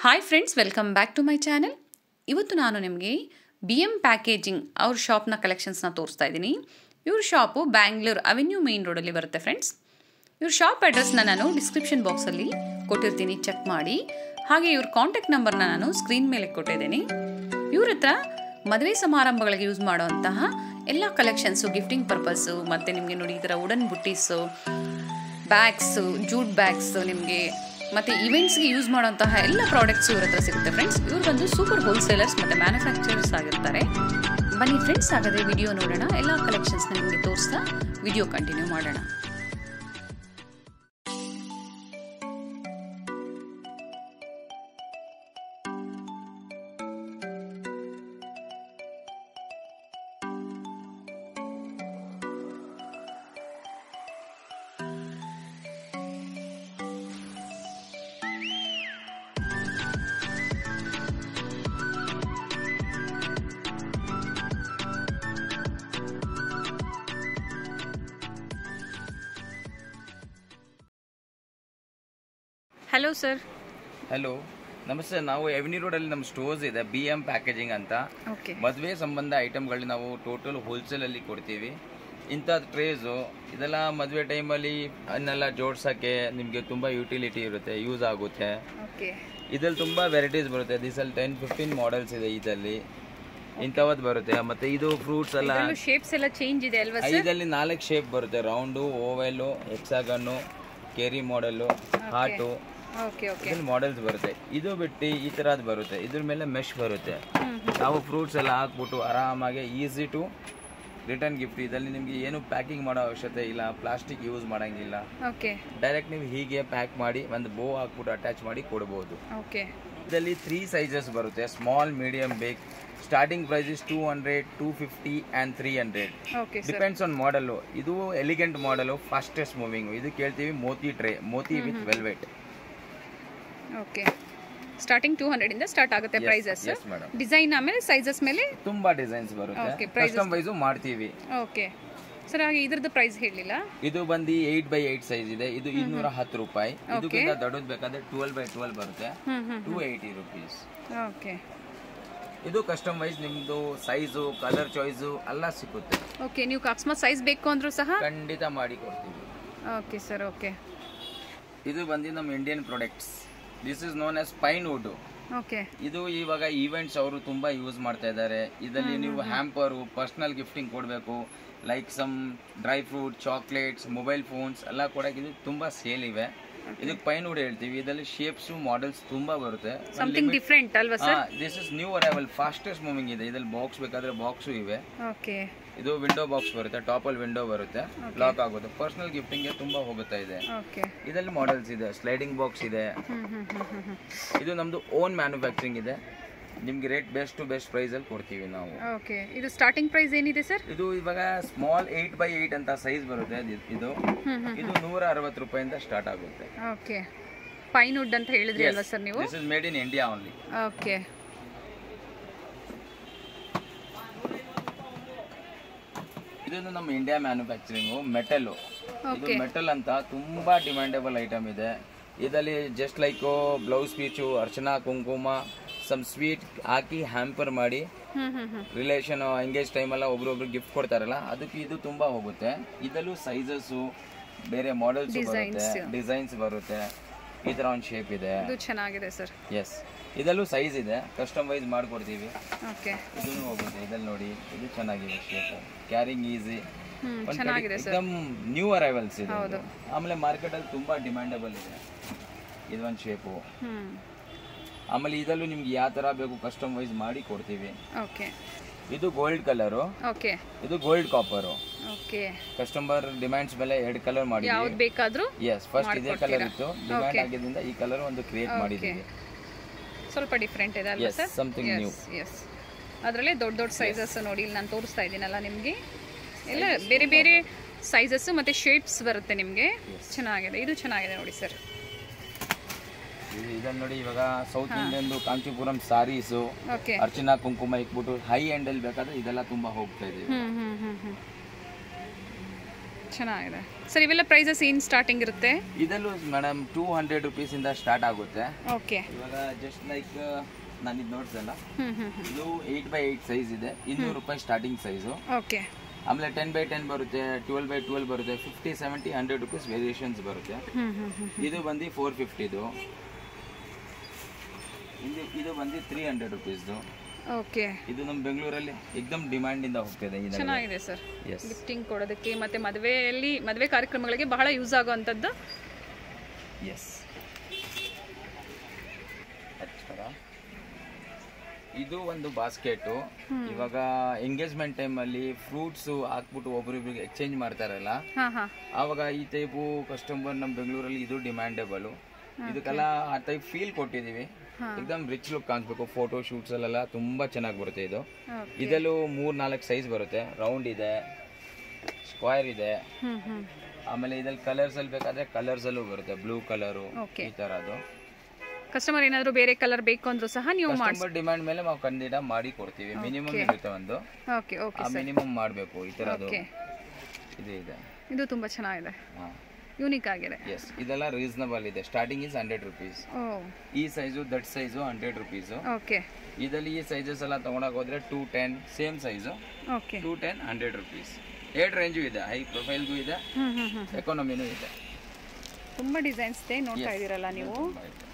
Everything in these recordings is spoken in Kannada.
Hi friends welcome back to my channel ಇವತ್ತು ನಾನು ನಿಮಗೆ ಬಿ ಎಮ್ ಪ್ಯಾಕೇಜಿಂಗ್ ಅವ್ರ ಶಾಪ್ನ ಕಲೆಕ್ಷನ್ಸ್ನ ತೋರಿಸ್ತಾ ಇದ್ದೀನಿ ಇವ್ರ ಶಾಪು ಬ್ಯಾಂಗ್ಳೂರ್ ಅವೆನ್ಯೂ ಮೇನ್ ರೋಡಲ್ಲಿ ಬರುತ್ತೆ ಫ್ರೆಂಡ್ಸ್ ಇವ್ರ ಶಾಪ್ ಅಡ್ರೆಸ್ನ ನಾನು ಡಿಸ್ಕ್ರಿಪ್ಷನ್ ಬಾಕ್ಸಲ್ಲಿ ಕೊಟ್ಟಿರ್ತೀನಿ ಚೆಕ್ ಮಾಡಿ ಹಾಗೆ ಇವ್ರ ಕಾಂಟ್ಯಾಕ್ಟ್ ನಂಬರ್ನ ನಾನು ಸ್ಕ್ರೀನ್ ಮೇಲೆ ಕೊಟ್ಟಿದ್ದೀನಿ ಇವ್ರ ಹತ್ರ ಮದುವೆ ಸಮಾರಂಭಗಳಿಗೆ ಯೂಸ್ ಮಾಡುವಂತಹ ಎಲ್ಲ ಕಲೆಕ್ಷನ್ಸು ಗಿಫ್ಟಿಂಗ್ ಪರ್ಪಸ್ಸು ಮತ್ತು ನಿಮಗೆ ನೋಡಿ ಈ ಥರ ವುಡನ್ ಬುಟ್ಟೀಸು ಬ್ಯಾಗ್ಸು ಜೂಟ್ ಬ್ಯಾಗ್ಸು ನಿಮಗೆ ಮತ್ತು ಇವೆಂಟ್ಸ್ಗೆ ಯೂಸ್ ಮಾಡುವಂತಹ ಎಲ್ಲ ಪ್ರಾಡಕ್ಟ್ಸ್ ಇವ್ರ ಹತ್ರ ಸಿಗುತ್ತೆ ಫ್ರೆಂಡ್ಸ್ ಇವ್ರು ಬಂದು ಸೂಪರ್ ಹೋಲ್ಸೇಲರ್ಸ್ ಮತ್ತು ಮ್ಯಾನುಫ್ಯಾಕ್ಚರರ್ಸ್ ಆಗಿರ್ತಾರೆ ಬನ್ನಿ ಫ್ರೆಂಡ್ಸ್ ಹಾಗಾದರೆ ವಿಡಿಯೋ ನೋಡೋಣ ಎಲ್ಲ ಕಲೆಕ್ಷನ್ಸ್ನ ನಿಮಗೆ ತೋರಿಸ್ತಾ ವಿಡಿಯೋ ಕಂಟಿನ್ಯೂ ಮಾಡೋಣ ಹಲೋ ಸರ್ ಹಲೋ ನಮಸ್ತೆ ನಾವು ಎವಿನಿ ರೋಡಲ್ಲಿ ನಮ್ಮ ಸ್ಟೋರ್ಸ್ ಇದೆ ಬಿ ಎಮ್ ಪ್ಯಾಕೇಜಿಂಗ್ ಅಂತ ಓಕೆ ಮದುವೆ ಸಂಬಂಧ ಐಟಮ್ಗಳನ್ನ ನಾವು ಟೋಟಲ್ ಹೋಲ್ಸೇಲಲ್ಲಿ ಕೊಡ್ತೀವಿ ಇಂಥ ಟ್ರೇಸು ಇದೆಲ್ಲ ಮದುವೆ ಟೈಮಲ್ಲಿ ಅದನ್ನೆಲ್ಲ ಜೋಡ್ಸೋಕ್ಕೆ ನಿಮಗೆ ತುಂಬ ಯುಟಿಲಿಟಿ ಇರುತ್ತೆ ಯೂಸ್ ಆಗುತ್ತೆ ಓಕೆ ಇದ್ರಲ್ಲಿ ತುಂಬ ವೆರೈಟೀಸ್ ಬರುತ್ತೆ ದಿಸಲ್ಲಿ ಟೆನ್ ಫಿಫ್ಟೀನ್ ಮಾಡೆಲ್ಸ್ ಇದೆ ಇದರಲ್ಲಿ ಇಂಥವದ್ದು ಬರುತ್ತೆ ಮತ್ತು ಇದು ಫ್ರೂಟ್ಸ್ ಎಲ್ಲ ಶೇಪ್ಸ್ ಎಲ್ಲ ಚೇಂಜ್ ಇದೆ ಅಲ್ವಾ ಐದಲ್ಲಿ ನಾಲ್ಕು ಶೇಪ್ ಬರುತ್ತೆ ರೌಂಡು ಓವೆಲು ಹೆಕ್ಸಾಗನ್ನು ಕೇರಿ ಮಾಡೆಲ್ಲು ಹಾಟು ಓಕೆ ಓಕೆ ಇದ್ರಲ್ಲಿ ಮಾಡೆಲ್ಸ್ ಬರುತ್ತೆ ಇದು ಬಿಟ್ಟು ಈ ತರದ್ ಬರುತ್ತೆ ಇದ್ರ ಮೇಲೆ ಮೆಶ್ ಬರುತ್ತೆ ನಾವು ಫ್ರೂಟ್ಸ್ ಎಲ್ಲ ಹಾಕ್ಬಿಟ್ಟು ಆರಾಮಾಗಿ ಈಸಿ ಟು ರಿಟರ್ನ್ ಗಿಫ್ಟ್ ಇದರಲ್ಲಿ ನಿಮಗೆ ಏನು ಪ್ಯಾಕಿಂಗ್ ಮಾಡೋ ಅವಶ್ಯಕತೆ ಇಲ್ಲ ಪ್ಲಾಸ್ಟಿಕ್ ಯೂಸ್ ಮಾಡಂಗಿಲ್ಲ ಓಕೆ ಡೈರೆಕ್ಟ್ ನೀವು ಹೀಗೆ ಪ್ಯಾಕ್ ಮಾಡಿ ಒಂದು ಬೋ ಹಾಕ್ಬಿಟ್ಟು ಅಟ್ಯಾಚ್ ಮಾಡಿ ಕೊಡ್ಬೋದು ಓಕೆ ಇದರಲ್ಲಿ ತ್ರೀ ಸೈಜಸ್ ಬರುತ್ತೆ small medium big starting price is two hundred two fifty and three hundred okay depends on ಮಾಡಲು ಇದು ಎಲಿಗೆಂಟ್ ಮಾಡಲು ಫಾಸ್ಟೆಸ್ಟ್ ಮೂವಿಂಗ್ ಇದು ಕೇಳ್ತೀವಿ moti tray moti with velvet okay starting two hundred ಇಂದ ಸ್ಟಾರ್ಟ್ ಆಗುತ್ತೆ ಪ್ರೈಸಸ್ ಎಸ್ ಮೇಡಮ್ ಡಿಸೈನ್ ಆಮೇಲೆ ಸೈಜಸ್ ಮೇಲೆ ತುಂಬಾ ಡಿಸೈನ್ಸ್ ಬರುತ್ತೆ Okay, prices- ಕಸ್ಟಮ್ ವೈಸು ಮಾಡ್ತೀವಿ ಓಕೆ ಸರ್ ಹಾಗೆ ಇದ್ರದ್ದು ಪ್ರೈಸ್ ಹೇಳಲಿಲ್ಲ ಇದು ಬಂದು ಏಟ್ ಬೈ ಏಟ್ ಸೈಜ್ ಇದೆ ಇದು ಇನ್ನೂರ ಹತ್ತು ರೂಪಾಯಿ ಇದಕ್ಕಿಂತ ದೊಡ್ಡದು ಬೇಕಾದ್ರೆ ಟ್ವೆಲ್ ಬೈ ಟ್ವೆಲ್ ಬರುತ್ತೆ ಹ್ಞೂ ಹ್ಞೂ ಟೂ ಏಯ್ಟಿ ರುಪೀಸ್ ಓಕೆ ಇದು ಕಸ್ಟಮ್ ವೈಸ್ ನಿಮ್ದು ಸೈಜು ಕಲರ್ ಚಾಯ್ಸು ಎಲ್ಲ ಸಿಕ್ಕುತ್ತೆ ಓಕೆ ನೀವು ಅಕಸ್ಮಾತ್ ಸೈಜ್ ಬೇಕು ಅಂದ್ರೂ ಸಹ ಖಂಡಿತ ಮಾಡಿ ಕೊಡ್ತೀವಿ ಓಕೆ ಸರ್ ಓಕೆ ಇದು ಬಂದು ನಮ್ಮ Indian products this is known as pine wood okay ಇದು ಇವಾಗ ಈವೆಂಟ್ಸ್ ಅವರು ತುಂಬಾ ಯೂಸ್ ಮಾಡ್ತಾ ಇದ್ದಾರೆ ಇದರಲ್ಲಿ ನೀವು ಹ್ಯಾಂಪರು ಪರ್ಸನಲ್ ಗಿಫ್ಟಿಂಗ್ ಕೊಡಬೇಕು like some dry fruit chocolates mobile phones ಎಲ್ಲ ಕೊಡಕ್ಕೆ ಇದು ತುಂಬಾ ಸೇಲ್ ಇವೆ ಇದಕ್ಕೆ ಪೈನ್ ವುಡ್ ಹೇಳ್ತೀವಿ ಇದರಲ್ಲಿ ಶೇಪ್ಸ್ ಮಾಡೆಲ್ಸ್ ತುಂಬಾ ಬರುತ್ತೆ ಸಮಥಿಂಗ್ ಡಿಫ್ರೆಂಟ್ ಅಲ್ವಾ sir this is new arrival fastest moving ಇದೆ ಇದ್ರಲ್ಲಿ ಬಾಕ್ಸ್ ಬೇಕಾದ್ರೆ ಬಾಕ್ಸು ಇವೆ ಓಕೆ ಇದು ವಿಂಡೋ ಬಾಕ್ಸ್ ಬರುತ್ತೆ ಟಾಪ್ ಅಲ್ಲಿ ವಿಂಡೋ ಬರುತ್ತೆ ಲಾಕ್ ಆಗುತ್ತೆ ಪರ್ಸನಲ್ ಗಿಫ್ಟಿಂಗ್ ತುಂಬಾ ಹೋಗುತ್ತಾ ಇದೆ ಓಕೆ ಇದರಲ್ಲಿ ಮಾಡೆಲ್ಸ್ ಇದೆ ಸ್ಲೈಡಿಂಗ್ ಬಾಕ್ಸ್ ಇದೆ ಹ್ಞೂ ಹ್ಞೂ ಹ್ಞೂ ಹ್ಞೂ ಹ್ಞೂ ಇದು ನಮ್ದು ಓನ್ ಮ್ಯಾನುಫ್ಯಾಕ್ಚರಿಂಗ್ ಇದೆ ನಿಮ್ಗೆ rate best to best price ಅಲ್ಲಿ ಕೊಡ್ತೀವಿ ನಾವು ಓಕೆ ಇದು ಸ್ಟಾರ್ಟಿಂಗ್ ಪ್ರೈಸ್ ಏನಿದೆ ಸರ್ ಇದು ಇವಾಗ ಸ್ಮಾಲ್ ಏಟ್ ಬೈ ಏಟ್ ಅಂತ ಸೈಜ್ ಬರುತ್ತೆ ಇದು- ಇದು ಹ್ಞೂ ಹ್ಞೂ ಇದು ನೂರ ಅರವತ್ತು ರೂಪಾಯಿಂದ ಸ್ಟಾರ್ಟ್ ಆಗುತ್ತೆ ಓಕೆ ಪೈನ್ ವುಡ್ ಅಂತ ಹೇಳಿದ್ರಿ ಅಲ್ವಾ ಸರ್ ನೀವು this is made in India only okay ಇದೊಂದು ನಮ್ಮ ಇಂಡಿಯಾ ಮ್ಯಾನುಫ್ಯಾಕ್ಚರಿಂಗು ಮೆಟಲ್ ಇದು Okay. ಮೆಟಲ್ ಅಂತ ತುಂಬಾ ಡಿಮ್ಯಾಂಡೇಬಲ್ ಐಟಮ್ ಇದೆ ಇದರಲ್ಲಿ ಜಸ್ಟ್ ಲೈಕ್ ಬ್ಲೌಸ್ ಪೀಚು ಅರ್ಚನಾ ಕುಂಕುಮ ಸಮ್ ಸ್ವೀಟ್ ಹಾಕಿ ಹ್ಯಾಂಪರ್ ಮಾಡಿ ಹ್ಞೂ ಹ್ಞೂ ಹ್ಞೂ ರಿಲೇಷನ್ ಎಂಗೇಜ್ ಟೈಮೆಲ್ಲ ಒಬ್ರೊಬ್ರು ಗಿಫ್ಟ್ ಕೊಡ್ತಾರಲ್ಲ ಅದಕ್ಕೆ ಇದು ತುಂಬಾ ಹೋಗುತ್ತೆ ಇದರಲ್ಲೂ ಸೈಜಸ್ಸು ಬೇರೆ ಮಾಡೆಲ್ಸ್ ಬರುತ್ತೆ ಡಿಸೈನ್ಸ್ ಬರುತ್ತೆ ಈ ತರ ಒಂದು ಶೇಪ್ ಇದೆ ಇದು ಚೆನ್ನಾಗಿದೆ ಸರ್ ಎಸ್ ಇದರಲ್ಲೂ ಸೈಜ್ ಇದೆ ಕಸ್ಟಮ್ ವೈಸ್ ಮಾಡ್ಕೊಡ್ತೀವಿ ಓಕೆ ಇದೂ ಹೋಗುತ್ತೆ ಇದ್ರಲ್ಲಿ ನೋಡಿ ಇದು ಚೆನ್ನಾಗಿದೆ ಶೇಪ್ ಕ್ಯಾರಿಂಗ್ ಈಸಿ ಹ್ಞೂ ಚೆನ್ನಾಗಿದೆ ಸರ್ ಎಕ್ದಮ್ ನ್ಯೂ ಅರೈವಲ್ಸ್ ಇದೆ ಇದು. ಆಮೇಲೆ ಮಾರ್ಕೆಟ್ ಅಲ್ಲಿ ತುಂಬಾ ಡಿಮ್ಯಾಂಡಬಲ್ ಇದೆ ಇದೊಂದು ಶೇಪು ಹ್ಞೂ ಆಮೇಲೆ ಇದರಲ್ಲೂ ನಿಮ್ಗೆ ಯಾವ ತರ ಬೇಕು ಕಸ್ಟಮ್ ವೈಸ್ ಮಾಡಿ ಕೊಡ್ತೀವಿ ಓಕೆ ಇದು ಗೋಲ್ಡ್ ಕಲರು ಓಕೆ ಇದು gold copper okay customer demands ಮೇಲೆ ಎರಡು ಕಲರ್ ಮಾಡಿದ್ವಿ ಯಾವ್ದು ಬೇಕಾದರೂ ಎಸ್ ಫಸ್ಟ್ ಇದೇ ಕಲರ್ ಇತ್ತು ಡಿಮ್ಯಾಂಡ್ ಆಗಿದ್ದರಿಂದ ಈ ಕಲರ್ ಒಂದು ಕ್ರಿಯೇಟ್ ಮಾಡಿದ್ದೀವಿ ಸ್ವಲ್ಪ ಡಿಫ್ರೆಂಟ್ ಇದೆ ಅಲ್ವಾ yes sir something new yes ಅದರಲ್ಲೇ ದೊಡ್ಡ ದೊಡ್ಡ ಸೈಜಸ್ ನೋಡಿ ಇಲ್ಲಿ ನಾನು ತೋರಿಸ್ತಾ ಇದ್ದೀನಲ್ಲ ನಿಮಗೆ ಎಲ್ಲ ಬೇರೆ ಬೇರೆ ಸೈಜಸ್ ಮತ್ತು ಶೇಪ್ಸ್ ಬರುತ್ತೆ ನಿಮಗೆ ಚೆನ್ನಾಗಿದೆ ಇದು ಚೆನ್ನಾಗಿದೆ ನೋಡಿ ಸರ್ ಇದನ್ನ ನೋಡಿ ಇವಾಗ South Indian Kanchipuram saris okay ಅರ್ಚನಾ ಕುಂಕುಮ ಇಟ್ಬಿಟ್ಟು ಹೈ ಎಂಡ್ ಅಲ್ಲಿ ಬೇಕಾದ್ರೆ ಇದೆಲ್ಲ ತುಂಬಾ ಹೋಗ್ತಾ ಇದೀವಿ ಹ್ಞೂ ಹ್ಞೂ ಹ್ಞೂ ಹ್ಞೂ ಚೆನ್ನಾಗಿದೆ ಸರ್ ಇವೆಲ್ಲ ಪ್ರೈಸಸ್ ಏನು ಸ್ಟಾರ್ಟಿಂಗ್ ಇರುತ್ತೆ ಇದಲ್ಲೂ ಮೇಡಮ್ ಟೂ ಹಂಡ್ರೆಡ್ ರುಪೀಸಿಂದ ಸ್ಟಾರ್ಟ್ ಆಗುತ್ತೆ ಓಕೆ ಇವಾಗ ಜಸ್ಟ್ ಲೈಕ್ ನಾನು ಇದು ನೋಡ್ಸಲ್ಲ ಹ್ಞೂ ಹ್ಞೂ ಇದು ಏಯ್ಟ್ ಬೈ ಏಯ್ಟ್ ಸೈಜ್ ಇದೆ ಇನ್ನೂರು ರೂಪಾಯಿ ಸ್ಟಾರ್ಟಿಂಗ್ ಸೈಜು ಓಕೆ ಆಮೇಲೆ ಟೆನ್ ಬೈ ಟೆನ್ ಬರುತ್ತೆ ಟ್ವೆಲ್ ಬೈ ಟ್ವೆಲ್ ಬರುತ್ತೆ fifty seventy hundred rupees variations ಬರುತ್ತೆ ಹ್ಞೂ ಹ್ಞೂ ಹ್ಞೂ ಇದು ಬಂದು ಫೋರ್ ಫಿಫ್ಟಿದು ಇದು ಇದು ಬಂದು ತ್ರೀ ಹಂಡ್ರೆಡ್ ರುಪೀಸ್ದು ಓಕೆ ಇದು ನಮ್ಮ ಬೆಂಗಳೂರಲ್ಲಿ ಎಕ್ದಮ್ ಡಿಮ್ಯಾಂಡಿಂದ ಹೋಗ್ತಿದೆ ಈ ಚೆನ್ನಾಗಿದೆ ಸರ್ ಎಸ್ ಗಿಫ್ಟಿಂಗ್ ಕೊಡೋದಕ್ಕೆ ಮತ್ತು ಮದುವೆಯಲ್ಲಿ ಮದುವೆ ಕಾರ್ಯಕ್ರಮಗಳಿಗೆ ಬಹಳ ಯೂಸ್ ಆಗುವಂಥದ್ದು ಎಸ್ ಇದು ಒಂದು ಬಾಸ್ಕೆಟು ಇವಾಗ ಎಂಗೇಜ್ಮೆಂಟ್ ಟೈಮಲ್ಲಿ ಫ್ರೂಟ್ಸು ಹಾಕ್ಬಿಟ್ಟು ಒಬ್ರಿಬ್ರಿಗೆ ಎಕ್ಸ್ಚೇಂಜ್ ಮಾಡ್ತಾರಲ್ಲ ಹಾಂ ಹಾಂ ಆವಾಗ ಈ ಟೈಪು ಕಸ್ಟಮರ್ ನಮ್ಮ ಬೆಂಗಳೂರಲ್ಲಿ ಇದು ಡಿಮ್ಯಾಂಡೇಬಲ್ ಇದಕ್ಕೆಲ್ಲ ಆ ಟೈಪ್ ಫೀಲ್ ಕೊಟ್ಟಿದೀವಿ ಎಕ್ದಮ್ ರಿಚ್ ಲುಕ್ ಕಾಣಿಸ್ಬೇಕು ಫೋಟೋ ಶೂಟ್ಸ್ ಅಲ್ಲೆಲ್ಲ ತುಂಬಾ ಚೆನ್ನಾಗಿ ಬರುತ್ತೆ ಇದು ಓಕೆ ಇದರಲ್ಲೂ ಮೂರ್ ನಾಲ್ಕು ಸೈಜ್ ಬರುತ್ತೆ ರೌಂಡ್ ಇದೆ ಸ್ಕ್ವೈರ್ ಇದೆ ಹ್ಞೂ ಹ್ಞೂ ಆಮೇಲೆ ಇದ್ರಲ್ಲಿ ಕಲರ್ಸ್ ಅಲ್ಲಿ ಬೇಕಾದ್ರೆ ಕಲರ್ಸ್ ಅಲ್ಲೂ ಬರುತ್ತೆ ಬ್ಲೂ ಕಲರು Okay. ಈ ತರದ್ದು ಕಸ್ಟಮರ್ ಏನಾದರೂ ಬೇರೆ ಕಲರ್ ಬೇಕು ಅಂದ್ರೂ ಸಹ ನೀವು ಮಾಡಿ ಕಸ್ಟಮರ್ ಡಿಮ್ಯಾಂಡ್ ಮೇಲೆ ನಾವು ಖಂಡಿತ ಮಾಡಿ ಕೊಡ್ತೀವಿ ಮಿನಿಮಮ್ ಇರುತ್ತೆ ಒಂದು ಓಕೆ ಓಕೆ ಆ ಮಿನಿಮಮ್ ಮಾಡಬೇಕು ಈ ತರದ್ದು ಓಕೆ ಇದು ಇದೆ ಇದು ತುಂಬ ಚೆನ್ನಾಗಿದೆ ಹಾ ಯೂನಿಕ್ ಆಗಿದೆ ಎಸ್ ಇದೆಲ್ಲ ರೀಸನಬಲ್ ಇದೆ ಸ್ಟಾರ್ಟಿಂಗ್ ಇಸ್ ಹಂಡ್ರೆಡ್ ರುಪೀಸ್ ಓ ಈ size that size hundred rupees okay ಇದರಲ್ಲಿ ಈ ಸೈಜಸ್ ಎಲ್ಲ ತಗೊಂಡಾಗ ಹೋದ್ರೆ two ten same size okay two ten hundred rupees eight range ಇದೆ ಹೈ ಪ್ರೊಫೈಲ್ಗೂ ಇದೆ ಹ್ಞೂ ಹ್ಞೂ ಹ್ಞೂ ಎಕಾನಮಿನೂ ಇದೆ ತುಂಬ ಡಿಸೈನ್ಸ್ ಇದೆ ನೋಡ್ತಾ ಇದ್ದೀರಲ್ಲ ನೀವು ತುಂಬಾ ಇದೆ.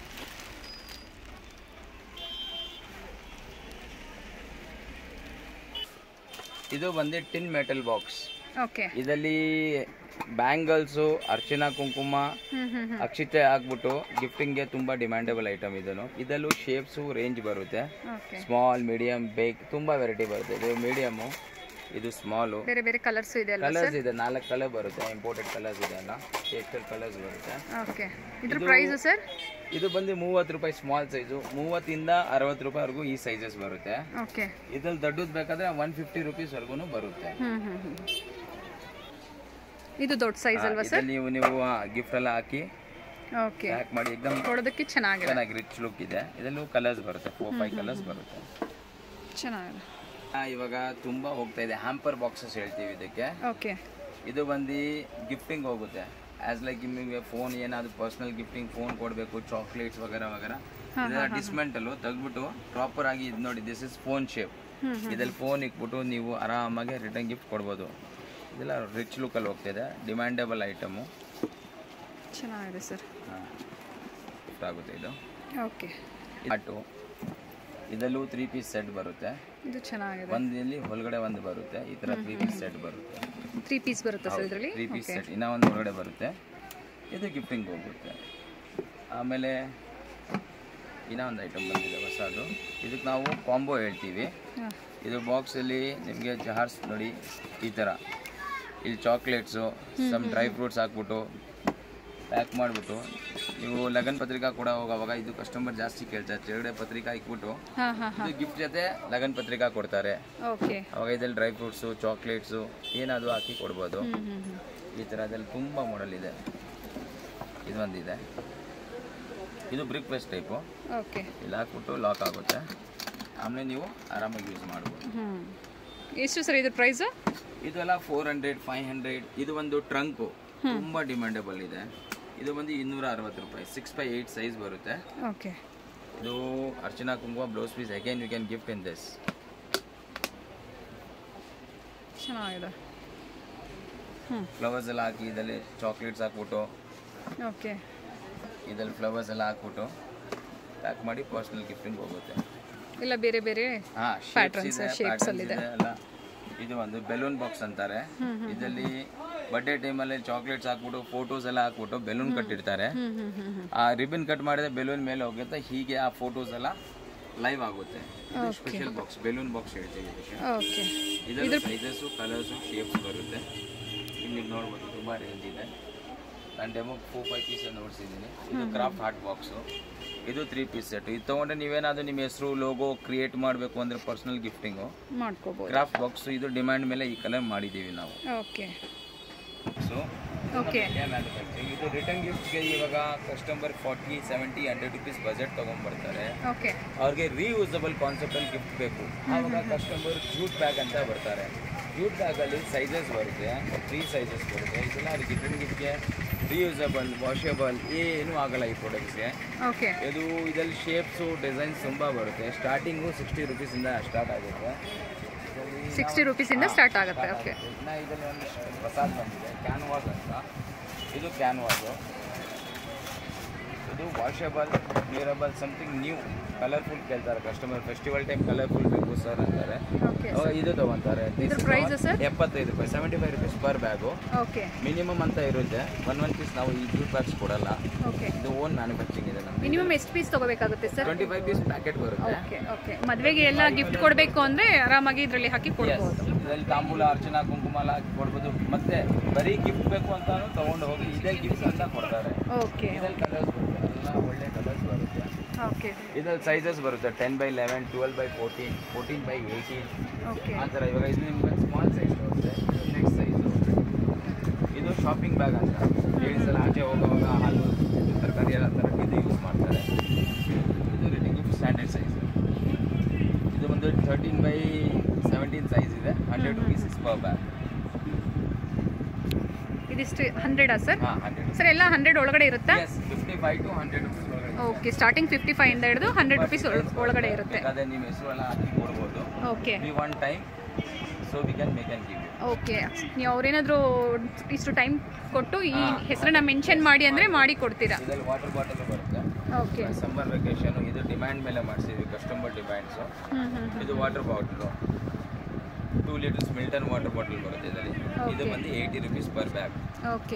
ಇದು ಬಂದು ಟಿನ್ ಮೆಟಲ್ ಬಾಕ್ಸ್ ಓಕೆ ಇದರಲ್ಲಿ ಬ್ಯಾಂಗಲ್ಸು ಅರ್ಚನಾ ಕುಂಕುಮ ಹ್ಞೂ ಹ್ಞೂ ಹ್ಞೂ ಅಕ್ಷತೆ ಹಾಕ್ಬಿಟ್ಟು ಗಿಫ್ಟಿಂಗ್ಗೆ ತುಂಬ ಡಿಮ್ಯಾಂಡೇಬಲ್ ಐಟಮ್ ಇದನ್ನು ಇದರಲ್ಲೂ ಶೇಪ್ಸು ರೇಂಜ್ ಬರುತ್ತೆ ಓಕೆ ಸ್ಮಾಲ್ ಮೀಡಿಯಂ ಬೇಕ್ ತುಂಬ ವೆರೈಟಿ ಬರುತ್ತೆ ಇದು ಮೀಡಿಯಮು ಇದು ಸ್ಮಾಲು ಬೇರೆ ಬೇರೆ ಕಲರ್ಸು ಇದೆ ಅಲ್ಲ ಕಲರ್ಸ್ ಇದೆ ನಾಲ್ಕು ಕಲರ್ ಬರುತ್ತೆ ಇಂಪೋರ್ಟೆಡ್ ಕಲರ್ಸ್ ಇದೆ ಅಲ್ಲ ಎಷ್ಟೆಲ್ ಕಲರ್ಸ್ ಬರುತ್ತೆ ಓಕೆ ಇದ್ರ ಪ್ರೈಸು ಸರ್ ಇದು ಬಂದು ಮೂವತ್ತು ರೂಪಾಯಿ ಸ್ಮಾಲ್ ಸೈಜು ಮೂವತ್ತಿಂದ ಅರವತ್ತು ರೂಪಾಯಿವರೆಗೂ ಈ ಸೈಜಸ್ ಬರುತ್ತೆ ಓಕೆ ಇದ್ರಲ್ಲಿ ದೊಡ್ಡದು ಬೇಕಾದ್ರೆ ಒನ್ ಫಿಫ್ಟಿ ರುಪೀಸ್ವರೆಗೂ ಬರುತ್ತೆ ಹ್ಞೂ ಹ್ಞೂ ಹ್ಞೂ ಇದು ದೊಡ್ಡ ಸೈಜ್ ಅಲ್ವಾ ಸರ್ ಇದ್ರಲ್ಲಿ ನೀವು ನೀವು ಗಿಫ್ಟ್ ಎಲ್ಲ ಹಾಕಿ ಓಕೆ ಪ್ಯಾಕ್ ಮಾಡಿ ಎಕ್ದಮ್ ಕೊಡೋದಕ್ಕೆ ಚೆನ್ನಾಗಿದೆ ಚೆನ್ನಾಗಿ ರಿಚ್ ಲುಕ್ ಇದೆ ಇದರಲ್ಲೂ ಕಲರ್ಸ್ ಬರುತ್ತೆ ಫೋರ್ ಫೈವ್ ಕಲರ್ಸ್ ಬರುತ್ತೆ ಚೆನ್ನಾಗಿದೆ ಆ, ಇವಾಗ ತುಂಬಾ ಹೋಗ್ತಾ ಇದೆ ಹ್ಯಾಂಪರ್ ಬಾಕ್ಸಸ್ ಹೇಳ್ತೀವಿ ಇದಕ್ಕೆ ಓಕೆ ಇದು ಬಂದು ಗಿಫ್ಟಿಂಗ್ ಹೋಗುತ್ತೆ ಆಸ್ ಲೈಕ್ ನಿಮಗೆ ಫೋನ್ ಏನಾದ್ರು ಪರ್ಸನಲ್ ಗಿಫ್ಟಿಂಗ್ ಫೋನ್ ಕೊಡಬೇಕು ಚಾಕ್ಲೇಟ್ಸ್ ವಗರ ವಗರ ಇದೆಲ್ಲ ಡಿಸ್ಮೆಂಟಲು ತೆಗ್ದ್ಬಿಟ್ಟು ಪ್ರಾಪರ್ ಆಗಿ ಇದು ನೋಡಿ ದಿಸ್ ಇಸ್ ಫೋನ್ ಶೇಪ್ ಇದ್ರಲ್ಲಿ ಫೋನ್ ಇಟ್ಬಿಟ್ಟು ನೀವು ಆರಾಮಾಗಿ ರಿಟರ್ನ್ ಗಿಫ್ಟ್ ಕೊಡ್ಬೋದು ಇದೆಲ್ಲ ರಿಚ್ ಲುಕ್ಕಲ್ಲಿ ಹೋಗ್ತಿದೆ ಡಿಮ್ಯಾಂಡೇಬಲ್ ಐಟಮು ಚೆನ್ನಾಗಿದೆ ಸರ್ ಆಗುತ್ತೆ ಇದು ಓಕೆ ಆಟು ಇದರಲ್ಲೂ ತ್ರೀ ಪೀಸ್ ಸೆಟ್ ಬರುತ್ತೆ ಇದು ಚೆನ್ನಾಗಿದೆ ಒಂದಲ್ಲಿ ಒಳಗಡೆ ಒಂದು ಬರುತ್ತೆ ಈ ಥರ ತ್ರೀ ಪೀಸ್ ಸೆಟ್ ಬರುತ್ತೆ ತ್ರೀ ಪೀಸ್ ಬರುತ್ತಾ ಸರ್ ಇದರಲ್ಲಿ ತ್ರೀ ಪೀಸ್ ಸೆಟ್ ಇನ್ನೂ ಒಂದು ಹೊರಗಡೆ ಬರುತ್ತೆ ಇದು ಗಿಫ್ಟಿಂಗ್ ಹೋಗುತ್ತೆ ಆಮೇಲೆ ಇನ್ನೂ ಒಂದು ಐಟಮ್ ಬಂದಿದೆ ಹೊಸದು ಇದಕ್ಕೆ ನಾವು ಕಾಂಬೋ ಹೇಳ್ತೀವಿ ಹಾಂ ಇದು ಬಾಕ್ಸಲ್ಲಿ ನಿಮಗೆ ಜಹಾರ್ಸ್ ನೋಡಿ ಈ ಥರ ಇಲ್ಲಿ ಚಾಕ್ಲೇಟ್ಸು ಸಮ್ ಡ್ರೈ ಫ್ರೂಟ್ಸ್ ಹಾಕ್ಬಿಟ್ಟು ಪ್ಯಾಕ್ ಮಾಡಿಬಿಟ್ಟು ನೀವು ಲಗನ್ ಪತ್ರಿಕಾ ಕೂಡ ಹೋಗೋವಾಗ ಇದು ಕಸ್ಟಮರ್ ಜಾಸ್ತಿ ಕೇಳ್ತಾರೆ ಚೆರಡೆ ಪತ್ರಿಕಾ ಇಕ್ಬಿಟ್ಟು ಹಾಂ ಹಾಂ ಹಾಂ ಇದು ಗಿಫ್ಟ್ ಜೊತೆ ಲಗನ್ ಪತ್ರಿಕಾ ಕೊಡ್ತಾರೆ ಓಕೆ ಅವಾಗ ಇದ್ರಲ್ಲಿ ಡ್ರೈ ಫ್ರೂಟ್ಸು ಚಾಕ್ಲೇಟ್ಸು ಏನಾದರೂ ಹಾಕಿ ಕೊಡ್ಬೋದು ಹ್ಞೂ ಹ್ಞೂ ಹ್ಞೂ ಈ ಥರದಲ್ಲಿ ತುಂಬ ಮಾಡೆಲ್ ಇದೆ ಇದೊಂದಿದೆ ಇದು ಬ್ರಿಕ್ ಪೇಸ್ಟ್ ಟೈಪು ಓಕೆ ಇಲ್ಲಿ ಹಾಕ್ಬಿಟ್ಟು ಲಾಕ್ ಆಗುತ್ತೆ ಆಮೇಲೆ ನೀವು ಆರಾಮಾಗಿ ಯೂಸ್ ಮಾಡ್ಬೋದು ಹ್ಞೂ ಎಷ್ಟು ಸರ್ ಇದ್ರ ಪ್ರೈಸು ಇದೆಲ್ಲ ಫೋರ್ ಹಂಡ್ರೆಡ್ ಫೈವ್ ಹಂಡ್ರೆಡ್ ಇದು ಒಂದು ಟ್ರಂಕು ತುಂಬ ಡಿಮ್ಯಾಂಡೇಬಲ್ ಇದೆ ಇದು ಬಂದು ಇನ್ನೂರ ಅರವತ್ತು ರೂಪಾಯಿ ಸಿಕ್ಸ್ ಬೈ ಏಯ್ಟ್ ಸೈಜ್ ಬರುತ್ತೆ ಓಕೆ ಇದು ಅರ್ಚನಾ ಕುಂಕುಮ blouse piece again you can gift in this ಚೆನ್ನಾಗಿದೆ ಹ್ಞೂ ಫ್ಲವರ್ಸ್ ಎಲ್ಲ ಹಾಕಿ ಇದರಲ್ಲಿ ಚಾಕ್ಲೇಟ್ಸ್ ಹಾಕ್ಬಿಟ್ಟು ಓಕೆ ಇದರಲ್ಲಿ ಫ್ಲವರ್ಸ್ ಎಲ್ಲ ಹಾಕ್ಬಿಟ್ಟು ಪ್ಯಾಕ್ ಮಾಡಿ ಪರ್ಸ್ನಲ್ ಗಿಫ್ಟಿಂಗ್ ಹೋಗುತ್ತೆ ಇಲ್ಲ ಬೇರೆ ಬೇರೆ ಹಾ Patterns, shapes ಅಲ್ಲಿ ಇದೆ. ಅಲ್ಲ ಇದು ಒಂದು ಬೆಲೂನ್ ಬಾಕ್ಸ್ ಅಂತಾರೆ ಇದರಲ್ಲಿ ಬರ್ಡೇ ಟೈಮಲ್ಲಿ ಚಾಕ್ಲೇಟ್ಸ್ ಹಾಕ್ಬಿಟ್ಟು ಫೋಟೋಸ್ ಎಲ್ಲ ಹಾಕ್ಬಿಟ್ಟು ಬೆಲೂನ್ ಕಟ್ಟಿರ್ತಾರೆ ಹ್ಞೂ ಹ್ಞೂ ಹ್ಞೂ ಹ್ಞೂ ಆ ರಿಬನ್ ಕಟ್ ಮಾಡಿದ್ರೆ ಬೆಲೂನ್ ಮೇಲೆ ಹೋಗುತ್ತೆ ಹೀಗೆ ಆ ಫೋಟೋಸ್ ಎಲ್ಲ ಲೈವ್ ಆಗುತ್ತೆ ಇದು ಸ್ಪೆಷಲ್ ಬಾಕ್ಸ್ ಬೆಲೂನ್ ಬಾಕ್ಸ್ ಹೇಳ್ತೀವಿ ಇದಕ್ಕೆ ಓಕೆ ಇದರ ಸೈಜಸ್ಸು ಕಲರ್ಸು ಶೇಪ್ಸ್ ಬರುತ್ತೆ ಇಲ್ಲಿ ನೀವು ನೋಡ್ಬೋದು ತುಂಬ ರೇಂಜ್ ಇದೆ ನಾನು ಡೆಮೋ ಫೋರ್ ಫೈವ್ ಪೀಸ್ ನೋಡ್ಸಿದ್ದೀನಿ ಇದು ಕ್ರಾಫ್ಟ್ ಹಾರ್ಟ್ ಬಾಕ್ಸು ಇದು ತ್ರೀ ಪೀಸ್ ಸೆಟ್ ಇದು ತೊಗೊಂಡ್ರೆ ನೀವೇನಾದರೂ ನಿಮ್ಮ ಹೆಸರು ಲೋಗೋ ಕ್ರಿಯೇಟ್ ಮಾಡಬೇಕು ಅಂದರೆ ಪರ್ಸನಲ್ ಗಿಫ್ಟಿಂಗು ಮಾಡ್ಕೋಬೋದು ಕ್ರಾಫ್ಟ್ ಬಾಕ್ಸು ಇದು ಡಿಮ್ಯಾಂಡ್ ಮೇಲೆ ಈ ಕಲರ್ ಮಾಡಿದ್ದೀವಿ ನಾವು ಓಕೆ ಸೊ ಓಕೆ ಮ್ಯಾನುಫ್ಯಾಕ್ಚರಿಂಗ್ ಇದು ರಿಟರ್ನ್ ಗಿಫ್ಟ್ಗೆ ಇವಾಗ customer forty seventy hundred rupees budget ತೊಗೊಂಡ್ಬರ್ತಾರೆ ಓಕೆ ಅವ್ರಿಗೆ ರೀಯೂಸಬಲ್ ಕಾನ್ಸೆಪ್ಟಲ್ಲಿ ಗಿಫ್ಟ್ ಬೇಕು ಆವಾಗ ಕಸ್ಟಮರ್ ಜೂಟ್ ಬ್ಯಾಗ್ ಅಂತ ಬರ್ತಾರೆ ಜೂಟ್ ಬ್ಯಾಗಲ್ಲಿ ಸೈಜಸ್ ಬರುತ್ತೆ ತ್ರೀ ಸೈಜಸ್ ಬರುತ್ತೆ ಇದೆಲ್ಲ ರಿಟರ್ನ್ ಗಿಫ್ಟ್ಗೆ ರಿಯೂಸಬಲ್ ವಾಷೇಬಲ್ ಏನೂ ಆಗಲ್ಲ ಈ ಪ್ರಾಡಕ್ಟ್ಸ್ಗೆ ಓಕೆ ಇದು ಇದರಲ್ಲಿ ಶೇಪ್ಸು ಡಿಸೈನ್ಸ್ ತುಂಬ ಬರುತ್ತೆ ಸ್ಟಾರ್ಟಿಂಗು ಸಿಕ್ಸ್ಟಿ ರುಪೀಸಿಂದ ಸ್ಟಾರ್ಟ್ ಆಗುತ್ತೆ ಇದರಲ್ಲಿ ಸಿಕ್ಸ್ಟಿ ರುಪೀಸಿಂದ ಸ್ಟಾರ್ಟ್ ಆಗುತ್ತೆ ಓಕೆ ಇನ್ನು ಇದರಲ್ಲಿ ಒಂದಿಷ್ಟು ಪ್ರಸಾದ್ ಬಂದಿದೆ ಕ್ಯಾನ್ವಾಸ್ ಅಂತ ಇದು ಕ್ಯಾನ್ವಾಸು ಇದು washable durable something new colourful ಕೇಳ್ತಾರೆ ಕಸ್ಟಮರ್ ಫೆಸ್ಟಿವಲ್ ಟೈಮ್ ಕಲರ್ಫುಲ್ ಬೇಕು ಸರ್ ಅಂತಾರೆ ಓಕೆ ಅವಾಗ ಇದು ತಗೊಂತಾರೆ ಇದ್ರ price sir? ಎಪ್ಪತ್ತೈದು ರೂಪಾಯಿ seventy five rupees per bag okay minimum ಅಂತ ಇರುತ್ತೆ ಒನ್ ಒನ್ ಪೀಸ್ ನಾವು ಈ ಜೂಟ್ ಬ್ಯಾಗ್ಸ್ ಕೊಡಲ್ಲ ಓಕೆ ಇದು ಓನ್ ಮ್ಯಾನುಫ್ಯಾಕ್ಚರಿಂಗ್ ಇದೆ ನಮಗೆ ಮಿನಿಮಮ್ ಎಷ್ಟು ಪೀಸ್ ತಗೋಬೇಕಾಗುತ್ತೆ sir twenty five piece packet ಬರುತ್ತೆ ಓಕೆ ಓಕೆ ಮದುವೆಗೆ ಎಲ್ಲ ಗಿಫ್ಟ್ ಕೊಡಬೇಕು ಅಂದರೆ ಆರಾಮಾಗಿ ಇದರಲ್ಲಿ ಹಾಕಿ Yes. ಕೊಡ್ಬೋದು ಇದರಲ್ಲಿ ತಾಂಬೂಲ ಅರ್ಚನಾ ಕುಂಕುಮ ಎಲ್ಲ ಹಾಕಿ ಕೊಡ್ಬೋದು ಮತ್ತೆ ಬರೀ ಗಿಫ್ಟ್ ಬೇಕು ಅಂತಾನು ತಗೊಂಡು ಹೋಗಿ ಇದೇ ಗಿಫ್ಟ್ ಅಂತ ಕೊಡ್ತಾರೆ ಓಕೆ ಇದ್ರಲ್ಲಿ ಕಲರ್ಸ್ ಬರುತ್ತೆ ಎಲ್ಲ ಒಳ್ಳೆ ಕಲರ್ಸ್ ಬರುತ್ತೆ ಓಕೆ ಇದ್ರಲ್ಲಿ ಸೈಜಸ್ ಬರುತ್ತೆ ten by eleven twelve by fourteen fourteen by eighteen okay ಆ ಥರ ಇವಾಗ ಇದು ನಿಮ್ಗೆ ಸ್ಮಾಲ್ ಸೈಜ್ ಬರುತ್ತೆ ನೆಕ್ಸ್ಟ್ ಸೈಜು ಇದು ಶಾಪಿಂಗ್ ಬ್ಯಾಗ್ ಅಂತ ಲೇಡೀಸ್ ಎಲ್ಲ ಆಚೆ ಹೋಗುವಾಗ ಹಾಲು ಇದು ತರಕಾರಿ ಎಲ್ಲ ತರಕ್ಕೆ ಇದು ಯೂಸ್ ಮಾಡ್ತಾರೆ ಇದು ರಿಟಿಂಗ್ ಸ್ಟ್ಯಾಂಡರ್ಡ್ ಸೈಜ್ ಇದು ಒಂದು ಥರ್ಟೀನ್ ಬೈ ಸೆವೆಂಟೀನ್ ಸೈಜ್ ಇದೆ hundred rupees is per bag ಇದಿಷ್ಟು ಹಂಡ್ರೆಡಾ ಸರ್ ಹಾಂ ಹಂಡ್ರೆಡ್ ಸರ್ ಎಲ್ಲ ಹಂಡ್ರೆಡ್ ಒಳಗಡೆ ಇರುತ್ತಾ yes fifty five to hundred rupees ಒಳಗಡೆ ಓಕೆ ಸ್ಟಾರ್ಟಿಂಗ್ ಫಿಫ್ಟಿ ಫೈವ್ ಇಂದ ಹಿಡಿದು ಹಂಡ್ರೆಡ್ ರುಪೀಸ್ ಒಳಗಡೆ ಇರುತ್ತೆ ಅದೇ ನಿಮ್ಮ ಹೆಸರು ಎಲ್ಲ ಹಾಕಿ ಕೊಡ್ಬೋದು okay we one time so we can make and give you okay ನೀವು ಅವ್ರೇನಾದರೂ ಇಷ್ಟು ಟೈಮ್ ಕೊಟ್ಟು ಈ ಹಾ. ಹೆಸರನ್ನ ಮೆನ್ಷನ್ ಮಾಡಿ ಅಂದರೆ ಮಾಡಿ ಕೊಡ್ತೀರಾ ಇದರಲ್ಲಿ ವಾಟರ್ ಬಾಟಲ್ ಬರುತ್ತೆ ಓಕೆ ಸಮ್ಮರ್ ವೆಕೇಶನ್ ಇದು ಡಿಮ್ಯಾಂಡ್ ಮೇಲೆ ಮಾಡಿಸಿದ್ವಿ ಕಸ್ಟಮರ್ ಡಿಮ್ಯಾಂಡ್ಸು ಹ್ಞೂ ಹ್ಞೂ ಇದು water bottle two litres Milton water bottle ಬರುತ್ತೆ ಇದರಲ್ಲಿ ಇದು Okay. ಬಂದು eighty rupees per bag okay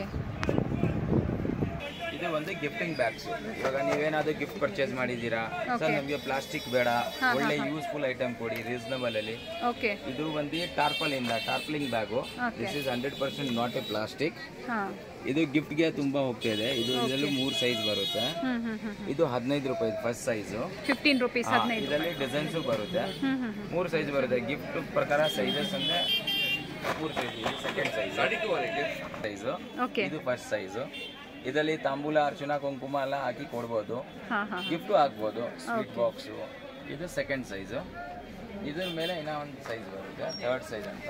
ಇದು ಒಂದು ಗಿಫ್ಟಿಂಗ್ ಬ್ಯಾಗ್ಸ್ ಇವಾಗ ನೀವೇನಾದ್ರೂ ಗಿಫ್ಟ್ ಪರ್ಚೇಸ್ ಮಾಡಿದ್ದೀರಾ ಸರ್ Okay. ನಮಗೆ ಪ್ಲಾಸ್ಟಿಕ್ ಬೇಡ ಹಾ, ಒಳ್ಳೆ ಹಾ. ಯೂಸ್ಫುಲ್ ಐಟಮ್ ಕೊಡಿ ರೀಸನಬಲ್ ಅಲ್ಲಿ ಓಕೆ ಇದು ಒಂದು ಟಾರ್ಪಲ್ ಇಂದ tarpaulin bag Okay. This is hundred percent not a plastic ಹಾಂ ಇದು ಗಿಫ್ಟ್ಗೆ ತುಂಬಾ ಹೋಗ್ತಾ ಇದೆ ಇದು ಇದರಲ್ಲಿ ಮೂರು ಸೈಜ್ ಬರುತ್ತೆ ಹ್ಞೂ ಹ್ಞೂ ಹ್ಞೂ ಇದು ಹದಿನೈದು ರೂಪಾಯಿ ಫಸ್ಟ್ ಸೈಜು ಫಿಫ್ಟೀನ್ ರುಪೀಸ್ ಹದಿನೈದು ಇದರಲ್ಲಿ ಡಿಸೈನ್ಸು ಬರುತ್ತೆ ಹ್ಞೂ ಹ್ಞೂ ಹ್ಞೂ ಮೂರು ಸೈಜ್ ಬರುತ್ತೆ ಗಿಫ್ಟ್ ಪ್ರಕಾರ ಸೈಜಸ್ ಅಂದ್ರೆ ಮೂರು ಸೈಜ್ ಇದು ಸೆಕೆಂಡ್ ಸೈಜ್ ಸೈಜು ಓಕೆ ಇದು ಫಸ್ಟ್ ಸೈಜು ಇದರಲ್ಲಿ ತಾಂಬೂಲ ಅರ್ಚನ ಕುಂಕುಮ ಎಲ್ಲ ಹಾಕಿ ಕೊಡ್ಬೋದು ಹಾಂ ಹಾಂ ಗಿಫ್ಟು ಹಾಕ್ಬೋದು ಸ್ವೀಟ್ ಬಾಕ್ಸು ಇದು ಸೆಕೆಂಡ್ ಸೈಜು ಇದ್ರ ಮೇಲೆ ಇನ್ನೂ ಒಂದು ಸೈಜ್ ಬರುತ್ತೆ ಥರ್ಡ್ ಸೈಜ್ ಅಂತ